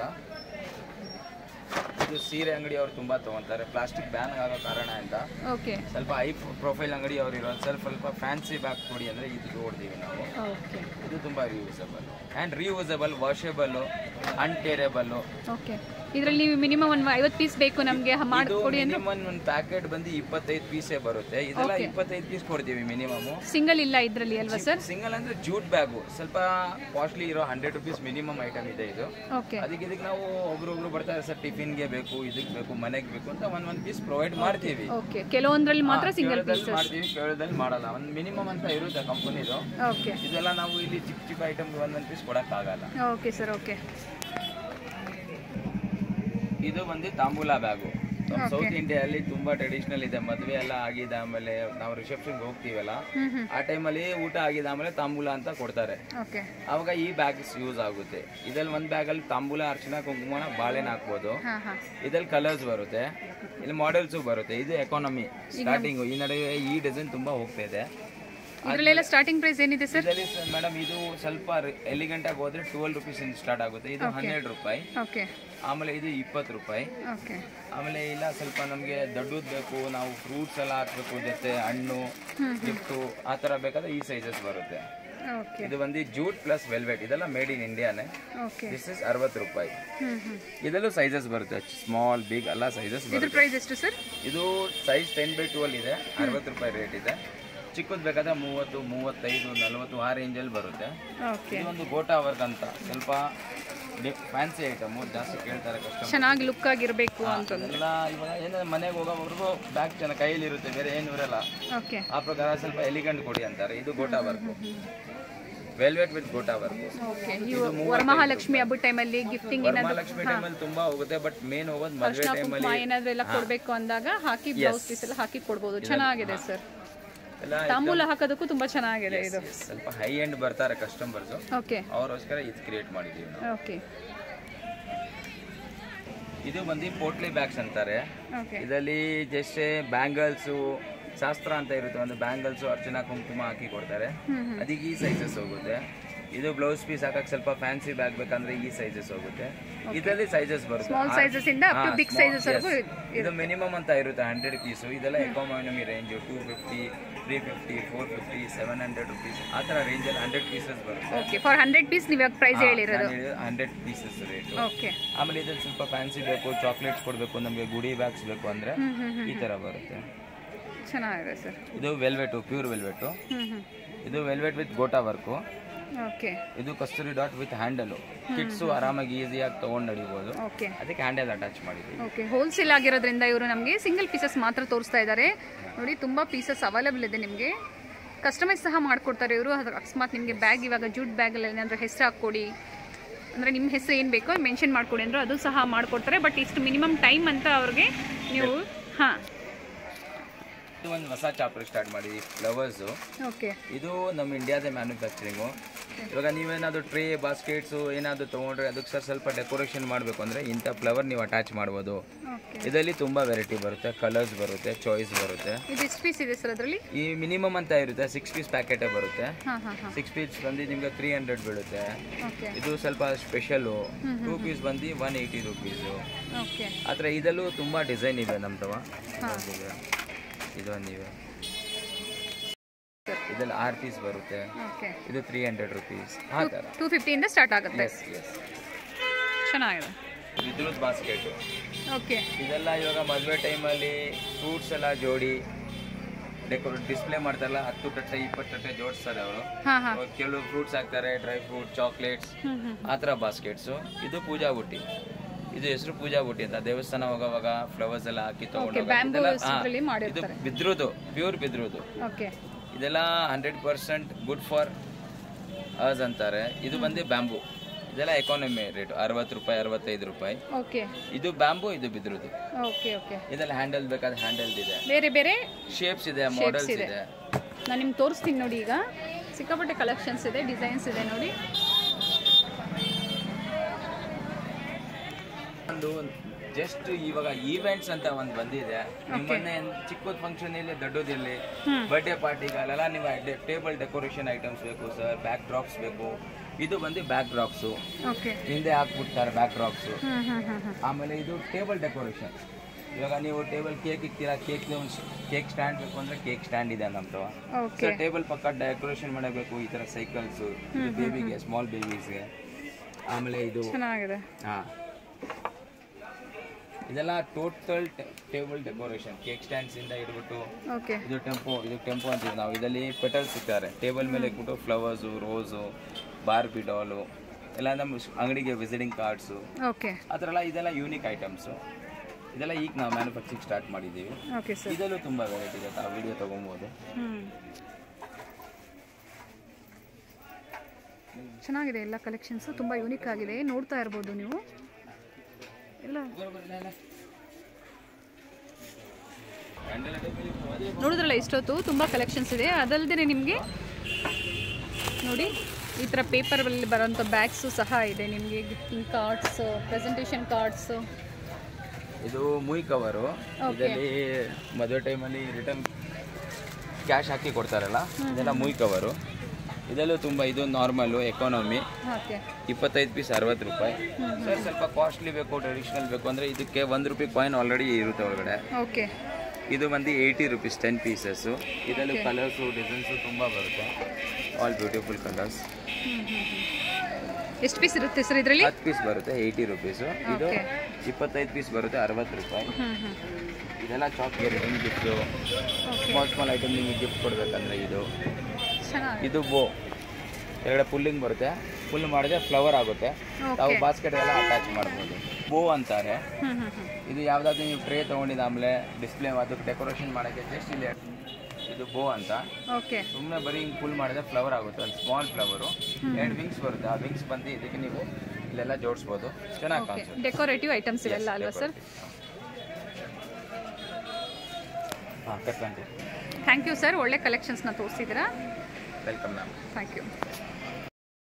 ಇದು ಸೀರೆ ಅಂಗಡಿ ಅವ್ರು ತುಂಬ ತೊಗೊತಾರೆ ಪ್ಲಾಸ್ಟಿಕ್ ಬ್ಯಾನ್ ಆಗೋ ಕಾರಣ ಅಂತ ಓಕೆ ಸ್ವಲ್ಪ ಐ ಪ್ರೊಫೈಲ್ ಅಂಗಡಿ ಅವ್ರು ಇರೋ ಸ್ವಲ್ಪ ಸ್ವಲ್ಪ ಫ್ಯಾನ್ಸಿ ಬ್ಯಾಗ್ ಕೊಡಿ ಅಂದರೆ ಇದು ನೋಡ್ತೀವಿ ನಾವು ಓಕೆ ಇದು ತುಂಬ reusable and reusable washable untearable okay ಇದರಲ್ಲಿ ನೀವು ಮಿನಿಮಮ್ ಒಂದು ಐವತ್ತು ಪೀಸ್ ಬೇಕು ನಮಗೆ ಇದು ಮಾಡಿಕೊಡಿ ಅಂದ್ರೆ ಮಿನಿಮಮ್ ಒಂದು ಪ್ಯಾಕೆಟ್ ಬಂದು ಇಪ್ಪತ್ತೈದು ಪೀಸೇ ಬರುತ್ತೆ ಇದೆಲ್ಲ Okay. ಇಪ್ಪತ್ತೈದು ಪೀಸ್ ಕೊಡ್ತೀವಿ ಮಿನಿಮಮ್ ಸಿಂಗಲ್ ಇಲ್ಲ ಇದರಲ್ಲಿ ಅಲ್ವಾ ಸರ್ ಸಿಂಗಲ್ ಅಂದ್ರೆ ಜೂಟ್ ಬ್ಯಾಗು ಸ್ವಲ್ಪ ಕಾಸ್ಟ್ಲಿ ಇರೋ ಹಂಡ್ರೆಡ್ ರುಪೀಸ್ ಮಿನಿಮಮ್ ಐಟಮ್ ಇದೆ ಇದು ಓಕೆ ಅದಕ್ಕೆ ಇದಕ್ಕೆ ನಾವು ಒಬ್ರೊಬ್ರು ಬರ್ತಾರೆ ಸರ್ ಟಿಫಿನ್ಗೆ ಬೇಕು ಇದಕ್ಕೆ ಬೇಕು ಮನೆಗೆ ಬೇಕು ಅಂತ ಒಂದ್ ಒಂದ್ ಪೀಸ್ ಪ್ರೊವೈಡ್ ಮಾಡ್ತೀವಿ ಓಕೆ ಕೆಲವೊಂದರಲ್ಲಿ ಮಾತ್ರ ಹಾ, ಸಿಂಗಲ್ ಕೇರಳದಲ್ಲಿ ಪೀಸಸ್ ಮಾಡ್ತೀವಿ ಕೇರಳದಲ್ಲಿ ಮಾಡಲ್ಲ ಒಂದು ಮಿನಿಮಮ್ ಅಂತ ಇರುತ್ತೆ ಕಂಪನಿದು ಓಕೆ ಇದೆಲ್ಲ ನಾವು ಇಲ್ಲಿ ಚಿಕ್ಕ ಚಿಕ್ಕ ಐಟಮ್ ಒಂದೊಂದು ಪೀಸ್ ಕೊಡಕ್ಕಾಗಲ್ಲ ಓಕೆ ಸರ್ ಓಕೆ ಇದು ಬಂದು ತಾಂಬೂಲ ಬ್ಯಾಗು Okay. ಸೌತ್ ಇಂಡಿಯಾದಲ್ಲಿ ತುಂಬಾ ಟ್ರೆಡಿಷನಲ್ ಇದೆ ಮದುವೆ ಎಲ್ಲ ಆಗಿದೆ ಆಮೇಲೆ ನಾವು ರಿಸೆಪ್ಷನ್ಗೆ ಹೋಗ್ತೀವಲ್ಲ ಹ್ಞೂ ಹ್ಞೂ ಆ ಟೈಮಲ್ಲಿ ಊಟ ಆಗಿದೆ ಆಮೇಲೆ ತಾಂಬೂಲ ಅಂತ ಕೊಡ್ತಾರೆ ಓಕೆ ಅವಾಗ ಈ ಬ್ಯಾಗ್ಸ್ ಯೂಸ್ ಆಗುತ್ತೆ ಇದ್ರಲ್ಲಿ ಒಂದು ಬ್ಯಾಗಲ್ಲಿ ತಾಂಬೂಲ ಅರ್ಚನಾ ಕುಂಕುಮನ ಬಾಳೆನ ಹಾಕ್ಬೋದು ಹಾಂ ಹಾಂ ಇದ್ರಲ್ಲಿ ಕಲರ್ಸ್ ಬರುತ್ತೆ ಇಲ್ಲಿ ಮಾಡೆಲ್ಸು ಬರುತ್ತೆ ಇದು ಎಕಾನಮಿ ಸ್ಟಾರ್ಟಿಂಗು ಈ ನಡುವೆ ಈ ಡಿಸೈನ್ ತುಂಬಾ ಹೋಗ್ತಾ ಇದೆ ಇದರಲ್ಲೆಲ್ಲ ಸ್ಟಾರ್ಟಿಂಗ್ ಪ್ರೈಸ್ ಏನಿದೆ ಸರ್ ಇದರಲ್ಲಿ ಮೇಡಮ್ ಇದು ಸ್ವಲ್ಪ ಎಲಿಗೆಂಟ್ ಆಗಿ ಹೋದ್ರೆ ಟ್ವೆಲ್ ರುಪೀಸ್ ಇಂದ ಸ್ಟಾರ್ಟ್ ಆಗುತ್ತೆ ಇದು ಹನ್ನೆರಡು ರೂಪಾಯಿ ಓಕೆ ಆಮೇಲೆ ಇದು ಇಪ್ಪತ್ತು ರೂಪಾಯಿ ಓಕೆ ಆಮೇಲೆ ಇಲ್ಲ ಸ್ವಲ್ಪ ನಮಗೆ ದೊಡ್ಡದು ಬೇಕು ನಾವು ಫ್ರೂಟ್ಸ್ ಎಲ್ಲ ಹಾಕ್ಬೇಕು ಜೊತೆ ಹಣ್ಣು ಗಿಫ್ಟು ಆ ಥರ ಬೇಕಾದ್ರೆ ಈ ಸೈಜಸ್ ಬರುತ್ತೆ ಓಕೆ ಇದು ಬಂದು ಜೂಟ್ ಪ್ಲಸ್ ವೆಲ್ವೆಟ್ ಇದೆಲ್ಲ ಮೇಡ್ ಇನ್ ಇಂಡಿಯಾನೇ ಓಕೆ ದಿಸ್ ಇಸ್ ಅರವತ್ತು ರೂಪಾಯಿ ಹ್ಞೂ ಹ್ಞೂ ಇದರಲ್ಲೂ ಸೈಜಸ್ ಬರುತ್ತೆ ಸ್ಮಾಲ್ ಬಿಗ್ ಎಲ್ಲ ಸೈಜಸ್ ಇದ್ರ ಬರುತ್ತೆ ಪ್ರೈಸ್ ಎಷ್ಟು ಸರ್ ಇದು ಸೈಜ್ ಟೆನ್ ಬೈ ಟ್ವೆಲ್ ಇದೆ ಅರವತ್ತು ರೂಪಾಯಿ ರೇಟ್ ಇದೆ ಚಿಕ್ಕದು ಬೇಕಾದ್ರೆ ಮೂವತ್ತು ಮೂವತ್ತೈದು ನಲವತ್ತು ಆ ರೇಂಜಲ್ಲಿ ಬರುತ್ತೆ ಓಕೆ ಇದು ಒಂದು ಗೋಟಾ ವರ್ಕ್ ಅಂತ ಸ್ವಲ್ಪ ಫ್ಯಾನ್ಸಿ ಐಟಮು ಜಾಸ್ತಿ ಕೇಳ್ತಾರೆ ಕಸ್ಟಮರ್ ಚೆನ್ನಾಗಿ ಲುಕ್ ಆಗಿರಬೇಕು ಅಂತಂದು ಎಲ್ಲ ಇವಾಗ ಏನಂದ್ರೆ ಮನೆಗೆ ಹೋಗೋವರೆಗೂ ಬ್ಯಾಗ್ ಚೆನ್ನಾಗಿ ಕೈಯಲ್ಲಿ ಇರುತ್ತೆ ಬೇರೆ ಏನು ಇರಲ್ಲ ಓಕೆ ಆ ಪ್ರಕಾರ ಸ್ವಲ್ಪ ಎಲಿಗೆಂಟ್ ಕೊಡಿ ಅಂತಾರೆ ಇದು gota work velvet with gota work okay ಇವು ವರಮಹಾಲಕ್ಷ್ಮಿ ಹಬ್ಬದ ಟೈಮಲ್ಲಿ ಗಿಫ್ಟಿಂಗ್ ಏನಾದ್ರು ವರಮಹಾಲಕ್ಷ್ಮಿ ಟೈಮಲ್ಲಿ ತುಂಬಾ ಹೋಗುತ್ತೆ ಬಟ್ ಮೇನ್ ಹೋಗೋದು ಮದುವೆ ಅರ್ಶಿನ ಟೈಮಲ್ಲಿ ಕುಂಕುಮ ಏನಾದ್ರು ಎಲ್ಲ ಕೊಡಬೇಕು ಅಂದಾಗ ಹಾಕಿ ಬ್ಲೌಸ್ ಪೀಸ್ ಎಲ್ಲ ಹಾಕಿ ಕೊಡ್ಬೋದು ಚೆನ್ನಾಗಿದೆ ಸರ್ ಎಲ್ಲ ತಾಂಬೂಲ ಹಾಕೋದಕ್ಕೂ ತುಂಬಾ ಚೆನ್ನಾಗಿದೆ ಇದು ಸ್ವಲ್ಪ ಹೈ ಎಂಡ್ ಬರ್ತಾರೆ ಕಸ್ಟಮರ್ಸು ಓಕೆ ಅವರೋಸ್ಕರ ಇದು ಕ್ರಿಯೇಟ್ ಮಾಡಿದ್ದೀವಿ ನಾವು ಓಕೆ ಇದು ಬಂದು ಪೋಟ್ಲಿ ಬ್ಯಾಗ್ಸ್ ಅಂತಾರೆ ಓಕೆ ಇದರಲ್ಲಿ ಜಸ್ಟ್ ಬ್ಯಾಂಗಲ್ಸು ಶಾಸ್ತ್ರ ಅಂತ ಇರುತ್ತೆ ಒಂದು ಬ್ಯಾಂಗಲ್ಸು ಅರ್ಚನಾ ಕುಂಕುಮ ಹಾಕಿ ಕೊಡ್ತಾರೆ ಅದಕ್ಕೆ ಈ ಸೈಜಸ್ ಹೋಗುತ್ತೆ ಇದು ಬ್ಲೌಸ್ ಪೀಸ್ ಹಾಕಕ್ ಸ್ವಲ್ಪ ಫ್ಯಾನ್ಸಿ ಬ್ಯಾಗ್ ಬೇಕಂದ್ರೆ ಈ ಸೈಜಸ್ ಹೋಗುತ್ತೆ ಇದರಲ್ಲಿ ಸೈಜಸ್ ಬರುತ್ತೆ ಸ್ಮಾಲ್ ಆ- ಸೈಜಸ್ ಇಂದ ಅಪ್ ಟು ಹಾ, ಬಿಗ್ small- ಸೈಜಸ್ ವರೆಗೂ yes. ಇದು ಮಿನಿಮಮ್ ಅಂತ ಇರುತ್ತೆ ಹಂಡ್ರೆಡ್ ಪೀಸು ಇದೆಲ್ಲ economy range two fifty three fifty four fifty seven hundred rupees ಆ ಥರ ರೇಂಜಲ್ಲಿ ಹಂಡ್ರೆಡ್ ಪೀಸಸ್ ಬರುತ್ತೆ ಓಕೆ ಫಾರ್ ಹಂಡ್ರೆಡ್ ಪೀಸ್ ನೀವು ಪ್ರೈಸ್ ಹೇಳಿರೋದು ಹಂಡ್ರೆಡ್ ಪೀಸಸ್ ರೇಟು ಓಕೆ ಆಮೇಲೆ ಇದ್ರಲ್ಲಿ ಸ್ವಲ್ಪ ಫ್ಯಾನ್ಸಿ ಬೇಕು ಚಾಕ್ಲೇಟ್ಸ್ ಕೊಡಬೇಕು ನಮಗೆ ಗುಡಿ ಬ್ಯಾಗ್ಸ್ ಬೇಕು ಅಂದ್ರೆ ಈ ತರ ಬರುತ್ತೆ ಚೆನ್ನಾಗಿದೆ ಸರ್ ಇದು ವೆಲ್ವೆಟು ಪ್ಯೂರ್ ವೆಲ್ವೆಟು ಹ್ಞೂ ಹ್ಞೂ ಇದು velvet with gota work okay ಇದು Kasturi dot with handle kits ಆರಾಮಾಗಿ ಈಸಿಯಾಗಿ ತೊಗೊಂಡು ನಡಿಬೋದು ಓಕೆ ಅದಕ್ಕೆ ಹ್ಯಾಂಡಲ್ ಅಟ್ಯಾಚ್ ಮಾಡಿದ್ದೀವಿ ಓಕೆ ಹೋಲ್ಸೇಲ್ ಆಗಿರೋದ್ರಿಂದ ಇವರು ನಮಗೆ ಸಿಂಗಲ್ ಪೀಸಸ್ ಮಾತ್ರ ತೋರಿಸ್ತಾ ಇದ್ದಾರೆ ನೋಡಿ ತುಂಬ ಪೀಸಸ್ ಅವೈಲಬಲ್ ಇದೆ ನಿಮಗೆ ಕಸ್ಟಮೈಸ್ ಸಹ ಮಾಡಿಕೊಡ್ತಾರೆ ಇವರು ಅಕಸ್ಮಾತ್ ನಿಮಗೆ ಬ್ಯಾಗ್ ಇವಾಗ ಜೂಟ್ ಬ್ಯಾಗಲ್ಲಿ ಏನಾದರೂ ಹೆಸರು ಹಾಕ್ಕೊಡಿ ಅಂದರೆ ನಿಮ್ಮ ಹೆಸರು ಏನು ಬೇಕೋ ಮೆನ್ಷನ್ ಮಾಡ್ಕೊಡಿ ಅಂದರು ಅದು ಸಹ ಮಾಡಿಕೊಡ್ತಾರೆ ಬಟ್ ಇಷ್ಟು ಮಿನಿಮಮ್ ಟೈಮ್ ಅಂತ ಅವ್ರಿಗೆ ನೀವು ಹಾಂ ಇದು ಒಂದು ಹೊಸ ಚಾಪ್ಟರ್ ಸ್ಟಾರ್ಟ್ ಮಾಡಿದ್ವಿ ಫ್ಲವರ್ಸು ಓಕೆ ಇದು ನಮ್ಮ ಇಂಡಿಯಾದ ಮ್ಯಾನುಫ್ಯಾಕ್ಚರಿಂಗು ಇವಾಗ ನೀವೇನಾದ್ರು ಟ್ರೇ ಬಾಸ್ಕೆಟ್ಸು ಏನಾದರೂ ತೊಗೊಂಡ್ರೆ ಅದಕ್ಕೆ ಸರ್ ಸ್ವಲ್ಪ ಡೆಕೋರೇಷನ್ ಮಾಡಬೇಕು ಅಂದರೆ ಇಂಥ ಫ್ಲವರ್ ನೀವು ಅಟ್ಯಾಚ್ ಮಾಡ್ಬೋದು ಓಕೆ ಇದರಲ್ಲಿ ತುಂಬ ವೆರೈಟಿ ಬರುತ್ತೆ ಕಲರ್ಸ್ ಬರುತ್ತೆ ಚಾಯ್ಸ್ ಬರುತ್ತೆ ಇದು ಎಷ್ಟು ಪೀಸ್ ಇದೆ ಸರ್ ಅದರಲ್ಲಿ ಈ ಮಿನಿಮಮ್ ಅಂತ ಇರುತ್ತೆ ಸಿಕ್ಸ್ ಪೀಸ್ ಪ್ಯಾಕೆಟೇ ಬರುತ್ತೆ ಹಾಂ ಹಾಂ ಹಾಂ ಸಿಕ್ಸ್ ಪೀಸ್ ಬಂದು ನಿಮ್ಗೆ ತ್ರೀ ಹಂಡ್ರೆಡ್ ಬೀಳುತ್ತೆ ಓಕೆ ಇದು ಸ್ವಲ್ಪ ಸ್ಪೆಷಲು ಟೂ ಪೀಸ್ ಬಂದು ಒನ್ ಏಯ್ಟಿ ರುಪೀಸು ಓಕೆ ಆ ಥರ ಇದರಲ್ಲೂ ತುಂಬ ಡಿಸೈನ್ ಇವೆ ನಮ್ಮ ತವ ಹಾಂ ಇದೊಂದಿವೆ ಇದರಲ್ಲಿ ಆರು ಪೀಸ್ ಬರುತ್ತೆ ಓಕೆ ಇದು ತ್ರೀ ಹಂಡ್ರೆಡ್ ರುಪೀಸ್ ಆ ಥರ ಟೂ ಫಿಫ್ಟಿಯಿಂದ ಸ್ಟಾರ್ಟ್ ಆಗುತ್ತೆ ಎಸ್ ಎಸ್ ಚೆನ್ನಾಗಿದೆ ಇದ್ರದ್ದು ಬಾಸ್ಕೆಟು ಓಕೆ ಇದೆಲ್ಲ ಇವಾಗ ಮದುವೆ ಟೈಮಲ್ಲಿ ಫ್ರೂಟ್ಸ್ ಎಲ್ಲ ಜೋಡಿ ಡೆಕೋರೇಟ್ ಡಿಸ್ಪ್ಲೇ ಮಾಡ್ತಾರಲ್ಲ ಹತ್ತು ತಟ್ಟೆ ಇಪ್ಪತ್ತು ತಟ್ಟೆ ಜೋಡಿಸ್ತಾರೆ ಅವರು ಹಾಂ ಹಾಂ ಕೆಲವು ಫ್ರೂಟ್ಸ್ ಹಾಕ್ತಾರೆ ಡ್ರೈ ಫ್ರೂಟ್ ಚಾಕ್ಲೇಟ್ಸ್ ಹ್ಞೂ ಹ್ಞೂ ಆ ಥರ ಬಾಸ್ಕೆಟ್ಸು ಇದು ಪೂಜಾ ಬುಟ್ಟಿ ಇದು ಹೆಸರು ಪೂಜಾ ಬುಟ್ಟಿ ಅಂತ ದೇವಸ್ಥಾನ ಹೋಗೋವಾಗ ಫ್ಲವರ್ಸ್ ಎಲ್ಲ ಹಾಕಿ ಓಕೆ ತಗೊಂಡು ಬ್ಯಾಂಬೂ ಇದ್ರಲ್ಲಿ ಇದು ಮಾಡಿರ್ತಾರೆ ಬಿದ್ರುದು ಪ್ಯೂರ್ ಬಿದ್ರುದು ಓಕೆ ಇದೆಲ್ಲ hundred percent good for us ಅಂತಾರೆ ಇದು ಬಂದು ಬ್ಯಾಂಬೂ ಇದೆಲ್ಲ ಎಕಾನಮಿ ರೇಟ್ ಅರವತ್ತು ರೂಪಾಯಿ ಅರವತ್ತೈದು ರೂಪಾಯಿ ಓಕೆ ಇದು ಬ್ಯಾಂಬೂ ಇದು ಬಿದ್ರುದು ಓಕೆ ಓಕೆ ಇದೆಲ್ಲ ಹ್ಯಾಂಡಲ್ ಬೇಕಾದ ಹ್ಯಾಂಡಲ್ ಇದೆ ಬೇರೆ ಬೇರೆ ಶೇಪ್ಸ್ ಇದೆ ಮಾಡೆಲ್ಸ್ ಇದೆ. ಇದೆ ನಾನು ನಿಮ್ಗೆ ತೋರಿಸ್ತೀನಿ ನೋಡಿ ಈಗ ಸಿಕ್ಕಾಪಟ್ಟೆ ಕಲೆಕ್ಷನ್ಸ್ ಇದೆ ಡಿಸೈನ್ಸ್ ಇದೆ ನೋಡಿ ಒಂದು ಜಸ್ಟ್ ಇವಾಗ ಈವೆಂಟ್ಸ್ ಅಂತ ಒಂದು ಬಂದಿದೆ ನಿಮ್ಮನ್ನೇ ಚಿಕ್ಕದ ಫಂಕ್ಷನ್ ಇಲ್ಲಿ ದೊಡ್ಡದಿರಲಿ ಬರ್ಡೇ ಪಾರ್ಟಿಗಳೆಲ್ಲ ನೀವು ಟೇಬಲ್ ಡೆಕೋರೇಷನ್ ಐಟಮ್ಸ್ ಬೇಕು ಸರ್ ಬ್ಯಾಕ್ ಡ್ರಾಪ್ಸ್ ಬೇಕು ಇದು ಬಂದು ಬ್ಯಾಕ್ ಡ್ರಾಪ್ಸು ಓಕೆ ಹಿಂದೆ ಹಾಕ್ಬಿಡ್ತಾರೆ ಬ್ಯಾಕ್ ಡ್ರಾಪ್ಸು ಹ್ಞೂ ಹ್ಞೂ ಹ್ಞೂ ಹ್ಞೂ ಆಮೇಲೆ ಇದು ಟೇಬಲ್ ಡೆಕೋರೇಷನ್ ಇವಾಗ ನೀವು ಟೇಬಲ್ ಕೇಕ್ ಇಕ್ತೀರಾ ಕೇಕ್ ಕೇಕ್ ಸ್ಟ್ಯಾಂಡ್ ಬೇಕು ಅಂದ್ರೆ ಕೇಕ್ ಸ್ಟ್ಯಾಂಡ್ ಇದೆ ನಮ್ದು ಓಕೆ ಸೊ ಟೇಬಲ್ ಪಕ್ಕ ಡೆಕೋರೇಷನ್ ಮಾಡಬೇಕು ಈ ಥರ ಸೈಕಲ್ಸು ಬೇಬಿಗೆ ಸ್ಮಾಲ್ ಬೇಬೀಸ್ಗೆ ಆಮೇಲೆ ಇದು ಚೆನ್ನಾಗಿದೆ ಹಾ ಇದೆಲ್ಲ total table decoration cake stands ಇಂದ ಹಿಡ್ಬಿಟ್ಟು ಓಕೆ ಇದು ಟೆಂಪೋ ಇದು ಟೆಂಪೋ ಅಂತೀವಿ ನಾವು ಇದರಲ್ಲಿ ಪೆಟಲ್ಸ್ ಸಿಗ್ತಾರೆ ಟೇಬಲ್ ಮೇಲೆ ಇಟ್ಬಿಟ್ಟು ಫ್ಲವರ್ಸು ರೋಸು ಬಾರ್ಬಿ ಡಾಲು ಎಲ್ಲ ನಮ್ಮ ಸ್- ಅಂಗಡಿಗೆ ವಿಸಿಟಿಂಗ್ ಕಾರ್ಡ್ಸು ಓಕೆ ಆ ಥರ ಎಲ್ಲ ಇದೆಲ್ಲ ಯೂನಿಕ್ ಐಟಮ್ಸು ಇದೆಲ್ಲ ಈಗ ನಾವು ಮ್ಯಾನುಫ್ಯಾಕ್ಚರಿಂಗ್ ಸ್ಟಾರ್ಟ್ ಮಾಡಿದ್ದೀವಿ ಓಕೆ ಸರ್ ಇದರಲ್ಲೂ ತುಂಬ ವೆರೈಟಿ ಇದೆ ಆ ವಿಡಿಯೋ ತೊಗೊಬೋದು ಹ್ಞೂ ಚೆನ್ನಾಗಿದೆ ಎಲ್ಲ ಕಲೆಕ್ಷನ್ಸು ತುಂಬ ಯೂನಿಕ್ ಆಗಿದೆ ನೋಡ್ತಾ ಇರ್ಬೋದು ನೀವು ಎಲ್ಲ ನೋಡಿದ್ರಲ್ಲ ಇಷ್ಟೊತ್ತು ತುಂಬ ಕಲೆಕ್ಷನ್ಸ್ ಇದೆ ಅದಲ್ಲದೆ ನಿಮಗೆ ನೋಡಿ ಈ ಥರ ಪೇಪರಲ್ಲಿ ಬರೋಂಥ ಬ್ಯಾಗ್ಸು ಸಹ ಇದೆ ನಿಮಗೆ ಗಿಫ್ಟಿಂಗ್ ಕಾರ್ಡ್ಸ್ ಪ್ರೆಸೆಂಟೇಷನ್ ಕಾರ್ಡ್ಸು ಇದು ಮುಯ್ ಕವರು ಇದರಲ್ಲಿ ಮದುವೆ ಟೈಮಲ್ಲಿ ರಿಟರ್ನ್ ಕ್ಯಾಶ್ ಹಾಕಿ ಕೊಡ್ತಾರಲ್ಲ ಇದೆಲ್ಲ ಮುಯ್ ಕವರು ಇದರಲ್ಲೂ ತುಂಬ ಇದು ನಾರ್ಮಲು ಎಕಾನಮಿ ಓಕೆ ಇಪ್ಪತ್ತೈದು ಪೀಸ್ ಅರವತ್ತು ರೂಪಾಯಿ ಸರ್ ಸ್ವಲ್ಪ ಕಾಸ್ಟ್ಲಿ ಬೇಕು ಟ್ರೆಡಿಷನಲ್ ಬೇಕು ಅಂದರೆ ಇದಕ್ಕೆ ಒಂದು ರೂಪಾಯಿ ಕಾಯಿನ್ ಆಲ್ರೆಡಿ ಇರುತ್ತೆ ಒಳಗಡೆ ಓಕೆ ಇದು ಬಂದು ಏಯ್ಟಿ ರುಪೀಸ್ ಟೆನ್ ಪೀಸಸ್ಸು ಇದರಲ್ಲೂ ಕಲರ್ಸು ಡಿಸೈನ್ಸು ತುಂಬ ಬರುತ್ತೆ ಆಲ್ ಬ್ಯೂಟಿಫುಲ್ ಕಲರ್ಸ್ ಎಷ್ಟು ಪೀಸ್ ಇರುತ್ತೆ ಸರ್ ಇದರಲ್ಲಿ ಹತ್ತು ಪೀಸ್ ಬರುತ್ತೆ ಏಯ್ಟಿ ರುಪೀಸು ಇದು Okay. ಇಪ್ಪತ್ತೈದು ಪೀಸ್ ಬರುತ್ತೆ ಅರವತ್ತು ರೂಪಾಯಿ ಹ್ಞೂ ಹ್ಞೂ ಇದೆಲ್ಲ chocolate return gift okay small small item ನಿಮಗೆ ಗಿಫ್ಟ್ ಕೊಡಬೇಕಂದ್ರೆ ಇದು ಚೆನ್ನಾಗಿ ಇದು ಬೋ ಕೆಳಗಡೆ ಪುಲ್ಲಿಂಗ್ ಬರುತ್ತೆ ಫುಲ್ ಮಾಡಿದ್ರೆ ಫ್ಲವರ್ ಆಗುತ್ತೆ ತಾವು ಓಕೆ ಬಾಸ್ಕೆಟ್ ಎಲ್ಲ ಅಟ್ಯಾಚ್ ಮಾಡ್ಬೋದು ಬೋ ಅಂತಾರೆ ಹ್ಞೂ ಹ್ಞೂ ಹ್ಞೂ ಇದು ಯಾವ್ದಾದ್ರು ನೀವು ಟ್ರೇ ತೊಗೊಂಡಿದ್ದ ಆಮೇಲೆ ಡಿಸ್ಪ್ಲೇ ಅದಕ್ಕೆ ಡೆಕೋರೇಷನ್ ಮಾಡೋಕ್ಕೆ ಜಸ್ಟ್ ಇಲ್ಲಿ ಇದು ಬೋ ಅಂತ ಓಕೆ ಸುಮ್ಮನೆ ಬರೀ ಹಿಂಗೆ ಫುಲ್ ಮಾಡಿದ್ರೆ ಫ್ಲವರ್ ಆಗುತ್ತೆ ಒಂದು ಸ್ಮಾಲ್ ಫ್ಲವರು ಎರಡು ವಿಂಗ್ಸ್ ಬರುತ್ತೆ ಆ ವಿಂಗ್ಸ್ ಬಂದು ಇದಕ್ಕೆ ನೀವು ಇಲ್ಲೆಲ್ಲ ಜೋಡಿಸ್ಬೋದು ಚೆನ್ನಾಗಿ ಓಕೆ ಕಾಣಿಸುತ್ತೆ ಡೆಕೋರೇಟಿವ್ ಐಟಮ್ಸ್ ಇವೆಲ್ಲ ಅಲ್ವಾ ಸರ್ ಹಾಂ ಕಟ್ಕೊಂತೀವಿ ಥ್ಯಾಂಕ್ ಯು ಸರ್ ಒಳ್ಳೆ ಕಲೆಕ್ಷನ್ಸ್ನ ತೋರಿಸಿದ್ದೀರಾ ವೆಲ್ಕಮ್ ಮ್ಯಾಮ್ ಥ್ಯಾಂಕ್ ಯು